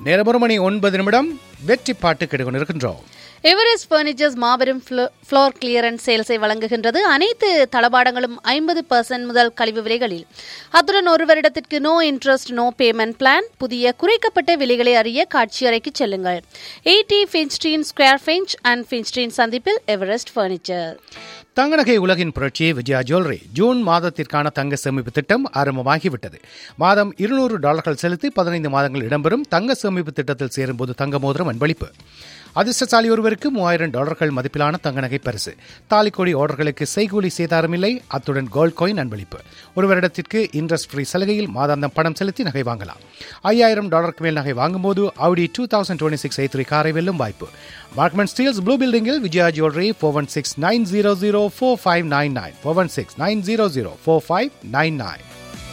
நேரம் ஒரு மணி ஒன்பது நிமிடம் வெற்றி பாட்டு கேட்டுக்கொண்டிருக்கின்றோம் எவரெஸ்ட் பர்னிச்சர்ஸ் மாபெரும் ஃப்ளோர் கிளியரன்ஸ் சேல்ஸை வழங்குகின்றது அனைத்து தளபாடங்களும் ஐம்பது பர்சன்ட் முதல் கழிவு விலைகளில் அத்துடன் ஒரு வருடத்திற்கு no interest no payment plan புதிய குறைக்கப்பட்ட விலைகளை அறிய காட்சி அறைக்கு செல்லுங்கள் eighty Finstein square Finch and Finstein சந்திப்பில் எவரெஸ்ட் பர்னிச்சர் தங்கநகை உலகின் புரட்சி விஜயா ஜுவல்லரி ஜூன் மாதத்திற்கான தங்க சேமிப்பு திட்டம் ஆரம்பமாகிவிட்டது மாதம் இருநூறு டாலர்கள் செலுத்தி பதினைந்து மாதங்கள் இடம்பெறும் தங்க சேமிப்பு திட்டத்தில் சேரும்போது தங்க மோதிரம் அன்பளிப்பு அதிர்ஷ்டசாலி ஒருவருக்கு மூவாயிரம் டாலர்கள் மதிப்பிலான தங்க நகை பரிசு தாலிக்கோடி ஆர்டர்களுக்கு செய்கூலி சேதாரம் இல்லை அத்துடன் கோல்ட் காயின் அன்பளிப்பு ஒரு வருடத்திற்கு இன்ட்ரெஸ்ட் ஃப்ரீ சலுகையில் மாதாந்தம் பணம் செலுத்தி நகை வாங்கலாம் ஐயாயிரம் டாலருக்கு மேல் நகை வாங்கும்போது Aadi two thousand twenty six three காரை வெல்லும் வாய்ப்பு மார்க்மெண்ட் ஸ்டீல்ஸ் ப்ளூ பில்டிங்கில் Vijaya jewellery four one six nine zero zero four five nine nine four one six nine zero zero four five nine nine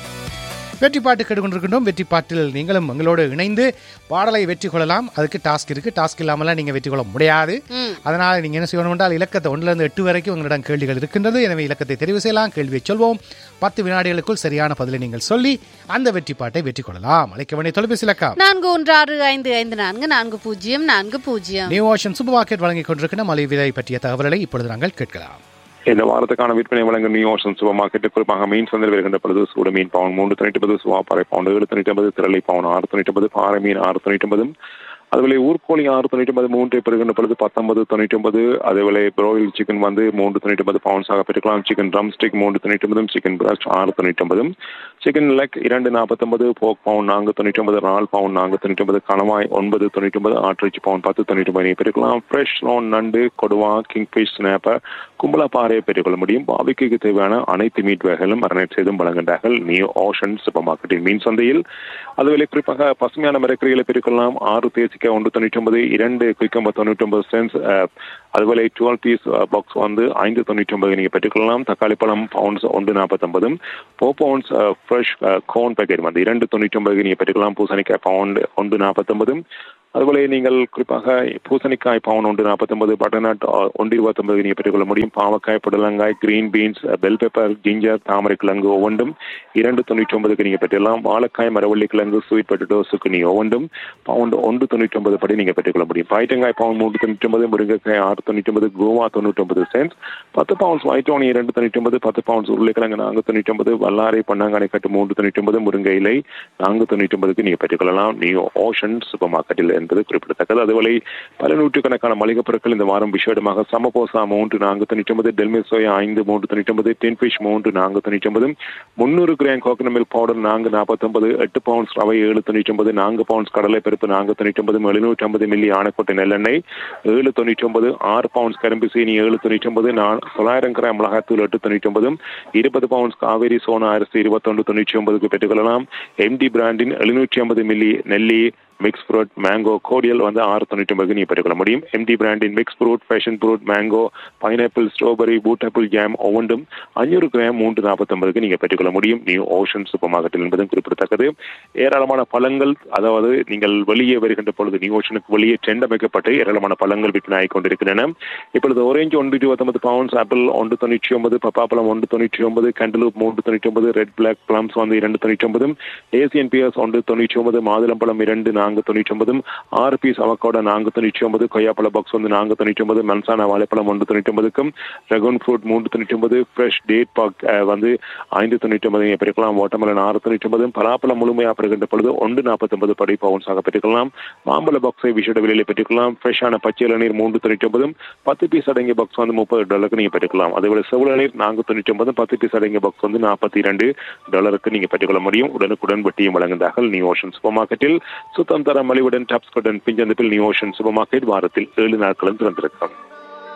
வெற்றி பாட்டு கேட்டுக்கொண்டிருக்கின்றோம் வெற்றி பாட்டில் நீங்களும் எங்களோடு இணைந்து பாடலை வெற்றி கொள்ளலாம் அதுக்கு டாஸ்க் இருக்கு டாஸ்க் இல்லாமலாம் நீங்க வெற்றி கொள்ள முடியாது அதனால நீங்க என்ன செய்யணும் என்றால் இலக்கத்தை ஒன்றுல இருந்து எட்டு வரைக்கும் உங்களிடம் கேள்விகள் இருக்கின்றது எனவே இலக்கத்தை தெரிவு செய்யலாம் கேள்வியை சொல்வோம் பத்து வினாடிகளுக்குள் சரியான பதிலை நீங்கள் சொல்லி அந்த வெற்றி பாட்டை வெற்றி கொள்ளலாம் அழைக்க வேண்டிய தொலைபேசி இலக்கம் நான்கு ஒன்று ஆறு ஐந்து ஐந்து நான்கு நான்கு பூஜ்ஜியம் நான்கு பூஜ்ஜியம் நியூ ஓஷன் சூப்பர் மார்க்கெட் வழங்கிக் கொண்டிருக்கிற மலை விலை பற்றிய தகவல்களை இப்பொழுது நாங்கள் கேட்கலாம் இந்த வாரத்துக்கான விற்பனை வழங்கும் நியூ ஓஷன் சூப்பர் மார்க்கெட் குறிப்பாக மீன் சந்தையில் வருகின்ற பொழுது சூடு மீன் பவுன் மூன்று தொண்ணூற்றி ஒன்பது சுவாப்பாறை பவுன் ஏழு தொண்ணூற்றி ஒன்பது திரளை பவுன் ஆறு தொண்ணூற்றி ஒன்பது பாறை மீன் ஆறு தொண்ணூற்றி ஒன்பது அதுவேளை ஊர்கோழி ஆறு தொண்ணூற்றி ஒன்பது மூன்று பெறுகின்ற பொழுது பத்தொன்பது தொண்ணூற்றி ஒன்பது அதேவேளை ப்ரோயில் சிக்கன் வந்து மூன்று தொண்ணூற்றி ஒன்பது பவுன்ஸாக பெற்றுக்கலாம் சிக்கன் ட்ரம் ஸ்டிக் மூன்று தொண்ணூற்றி ஒன்பதும் சிக்கன் பிரஸ்ட் ஆறு தொண்ணூற்றி ஒன்பதும் சிக்கன் லெக் இரண்டு நாற்பத்தொன்பது போக் பவுன் நான்கு தொண்ணூற்றி ஒன்பது ரால் பவுன் நான்கு தொண்ணூற்றி ஒன்பது கணவாய் ஒன்பது தொண்ணூற்றி ஒன்பது ஆட்டிறைச்சி பவுன் பத்து தொண்ணூற்றி ஒன்பது பெற்றுக்கலாம் ஃப்ரெஷ் லோன் நண்டு கொடுவா கிங் ஃபிஷ் ஸ்னாப்பர் கும்பலா பாறையை பெற்றுக்கொள்ள முடியும் பாபிக்கு தேவையான அனைத்து மீட் வகைகளும் மரணட் செய்தும் வழங்குகின்றார்கள் நியூ ஓஷன் சூப்பர் மார்க்கெட்டின் மீன் சந்தையில் அதுவேளை குறிப்பாக பசுமையான மரக்கறிகளை பெற்றுக்கொள்ளலாம் ஆறு தேசிக்காய் ஒன்று தொண்ணூற்றி ஒன்பது இரண்டு குயிக்கம்பர் தொண்ணூற்றி ஒன்பது சென்ஸ் அதுபோல டுவெல் பீஸ் பாக்ஸ் வந்து ஐந்து தொண்ணூற்றி ஒன்பது நீங்கள் பெற்றுக்கொள்ளலாம் தக்காளி பழம் பவுண்ட்ஸ் ஒன்று நாற்பத்தொன்பதும் four pounds fresh corn packet வந்து இரண்டு தொண்ணூற்றி ஒன்பது நீங்கள் பெற்றுக்கலாம் பூசணிக்காய் பவுண்ட் ஒன்று நாற்பத்தொன்பதும் அதுபோல நீங்கள் குறிப்பாக பூசணிக்காய் பவுன் ஒன்று நாற்பத்தொன்பது பட்டர்நட் ஒன்று இருபத்தொன்பது நீங்கள் பெற்றுக்கொள்ள முடியும் பாவக்காய் புடலங்காய் green beans bell pepper ginger தாமரை கிழங்கு ஒவ்வொன்றும் இரண்டு தொண்ணூற்றி ஒன்பதுக்கு நீங்கள் பெற்றுக்கலாம் வாழைக்காய் மரவள்ளி கிழங்கு ஸ்வீட் பொட்டேட்டோஸுக்கு நீங்கள் ஒவ்வொன்றும் பவுண்ட் ஒன்று தொண்ணூற்றி ஒன்பது படி நீங்கள் பெற்றுக்கொள்ள முடியும் பாய்ட்டங்காய் பவுன் மூன்று தொண்ணூற்றி ஒன்பது முருங்கைக்காய் ஆறு தொண்ணூற்றி ஒன்பது கோவா தொண்ணூற்றி ஒன்பது சென்ஸ் பத்து பவுண்ட்ஸ் ஒயிட்டோனி இரண்டு தொண்ணூற்றி ஒன்பது பத்து பவுண்ட்ஸ் உருளைக்கிழங்கு நான்கு தொண்ணூற்றி ஒன்பது வல்லாரை பண்ணாங்கனை கட்டு மூன்று தொண்ணூற்றி ஒன்பது முருங்கை இலை நான்கு தொண்ணூற்றி ஒன்பதுக்கு நீங்கள் பெற்றுக்கொள்ளலாம் நியூ ஓஷன் சூப்பர் மார்க்கெட்டில் என்பது குறிப்பிடத்தக்கது அதுபோல பல நூற்றுக்கணக்கான மளிகைப் பொருட்கள் இந்த வாரம் விசேடமாக சமபோசா மூன்று நான்கு தொண்ணூற்றி ஒன்பது டெல்மே சோயா ஐந்து மூன்று தொண்ணூற்றி ஒன்பது டென்ஃபிஷ் மூன்று நான்கு தொண்ணூற்றி ஒன்பது முன்னூறு கிராம் கோகனட் மில்க் பவுடர் நான்கு நாற்பத்தொன்பது எட்டு பவுண்ட்ஸ் ரவை ஏழு தொண்ணூற்றி ஒன்பது நான்கு பவுண்ட்ஸ் கடலை பருப்பு நான்கு தொண்ணூற்றி ஒன்பது எழுநூற்றி ஐம்பது மில்லி ஆனக்கோட்டை நெல்லெண்ணெய் ஏழு தொண்ணூற்றி ஒன்பது ஆறு பவுண்ட்ஸ் கரும்பு சீனி ஏழு தொண்ணூற்றி ஒன்பது நான் தொள்ளாயிரம் கிராம் மிளகாத்தூள் எட்டு தொண்ணூற்றி ஒன்பது இருபது பவுண்ட்ஸ் காவேரி சோனா அரிசி இருபத்தொன்று தொண்ணூற்றி ஒன்பதுக்கு பெற்றுக்கொள்ளலாம் எம்டி பிராண்டின் எழுநூற்றி ஐம்பது மில்லி நெல்லி மிக்ஸ் ஃப்ரூட் மேங்கோ கோடியல் வந்து ஆறு தொண்ணூற்றி ஒன்பது நீங்கள் பெற்றுக்கொள்ள முடியும் எம்டி பிராண்டின் mix fruit passion fruit mango pineapple strawberry பூட்டாப்பிள் ஜாம் ஒவ்வொன்றும் அஞ்சூறு கிராம் மூன்று நாற்பத்தொன்பதுக்கு நீங்கள் பெற்றுக்கொள்ள முடியும் நியூ ஓஷன் சூப்பர் மார்க்கெட்டில் என்பதும் குறிப்பிடத்தக்கது ஏராளமான பழங்கள் அதாவது நீங்கள் வெளியே வருகின்ற பொழுது நியூ ஓஷனுக்கு வெளியே டெண்ட் அமைக்கப்பட்டு ஏராளமான பழங்கள் விற்பனை ஆகிக் கொண்டிருக்கின்றன இப்பொழுது ஒரேஞ்சு ஒன்று இருபத்தொன்பது பவுண்ட்ஸ் ஆப்பிள் ஒன்று தொண்ணூற்றி ஒன்பது பப்பாப்பழம் ஒன்று தொண்ணூற்றி ஒன்பது கண்டலூப் மூன்று தொண்ணூற்றி ஒன்பது ரெட் பிளாக் பிளம்ஸ் வந்து இரண்டு தொண்ணூற்றி ஒன்பது ஏசியன் பியர்ஸ் ஒன்று தொண்ணூற்றி ஒன்பது மாதுளம்பழம் இரண்டு நான்கு தொண்ணூற்றி ஒன்பதும் ஆறு பீஸ் அவக்கோட நான்கு தொண்ணூற்றி ஒன்பது கொய்யாப்பழ பாக்ஸ் வந்து நான்கு தொண்ணூற்றி ஒன்பது மன்சானா வாழைப்பழம் ஒன்று தொண்ணூற்றி ஒன்பதுக்கும் ட்ரகன் ஃப்ரூட் மூன்று தொண்ணூற்றி ஒன்பது ஃப்ரெஷ் டேட் பாக் வந்து ஐந்து தொண்ணூற்றி ஒன்பது பெற்றுக்கலாம் வாட்டர்மெலன் ஆறு தொண்ணூற்றி ஒன்பது பலாப்பழம் முழுமையாக பெறுகின்ற பொழுது ஒன்று நாற்பத்தொன்பது படி பவுன்ஸாக பெற்றுக்கலாம் மாம்பழ பாக்ஸை விஷட விலையில் பெற்றுக்கலாம் ஃப்ரெஷ்ஷான பச்சை இளநீர் மூன்று தொண்ணூற்றி ஒன்பதும் பத்து பீஸ் அடங்கிய பாக்ஸ் வந்து முப்பது டாலருக்கு நீங்கள் பெற்றுக்கலாம் அதேபோல செவ்வள நீர் நான்கு தொண்ணூற்றி ஒன்பது பத்து பீஸ் அடங்கிய பாக்ஸ் வந்து நாற்பத்தி இரண்டு டாலருக்கு நீங்கள் பெற்றுக்கொள்ள முடியும் உடனுக்குடன் வட்டியும் வழங்குகிறார்கள் நியூ ஓஷன் சூப்பர் மார்க்கெட்டில் சுத்தம் தர மலிவுடன் டாப்ஸ்குடன் பிஞ்சந்திப்பில் நியூ ஓஷன் சூப்பர் மார்க்கெட் வாரத்தில் ஏழு நாட்களும் திறந்திருக்கிறோம்